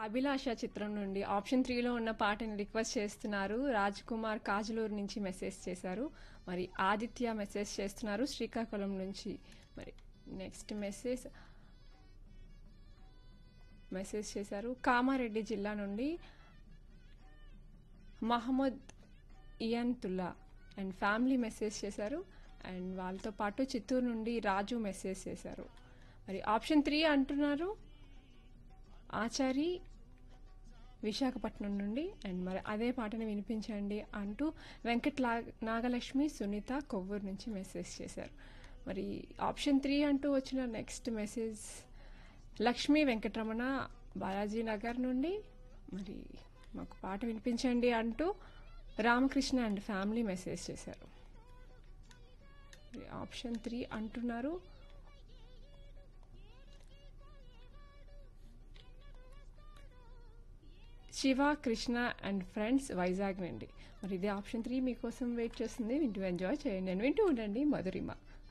అభిలాష చిత్రం నుండి ఆప్షన్ త్రీలో ఉన్న పాటని రిక్వెస్ట్ చేస్తున్నారు రాజ్ కుమార్ కాజులూరు నుంచి మెసేజ్ చేశారు మరి ఆదిత్య మెసేజ్ చేస్తున్నారు శ్రీకాకుళం నుంచి మరి నెక్స్ట్ మెసేజ్ మెసేజ్ చేశారు కామారెడ్డి జిల్లా నుండి Mohammed Inayatullah and family message చేశారు అండ్ వాళ్ళతో పాటు చిత్తూరు నుండి రాజు మెసేజ్ చేశారు మరి ఆప్షన్ త్రీ అంటున్నారు ఆచారి విశాఖపట్నం నుండి అండ్ మరి అదే పాటని వినిపించండి అంటూ వెంకట్ లా నాగలక్ష్మి సునీత కొవ్వూరు నుంచి మెసేజ్ చేశారు మరి ఆప్షన్ త్రీ అంటూ వచ్చిన నెక్స్ట్ మెసేజ్ లక్ష్మీ వెంకటరమణ బాలాజీ నగర్ నుండి మరి మాకు పాట వినిపించండి అంటూ రామకృష్ణ అండ్ ఫ్యామిలీ మెసేజ్ చేశారు మరి ఆప్షన్ త్రీ అంటున్నారు శివ కృష్ణ అండ్ ఫ్రెండ్స్ వైజాగ్ నుండి మరి ఇదే ఆప్షన్ త్రీ మీకోసం వెయిట్ చేస్తుంది వింటూ ఎంజాయ్ చేయండి అండ్ వింటూ ఉండండి మధురిమ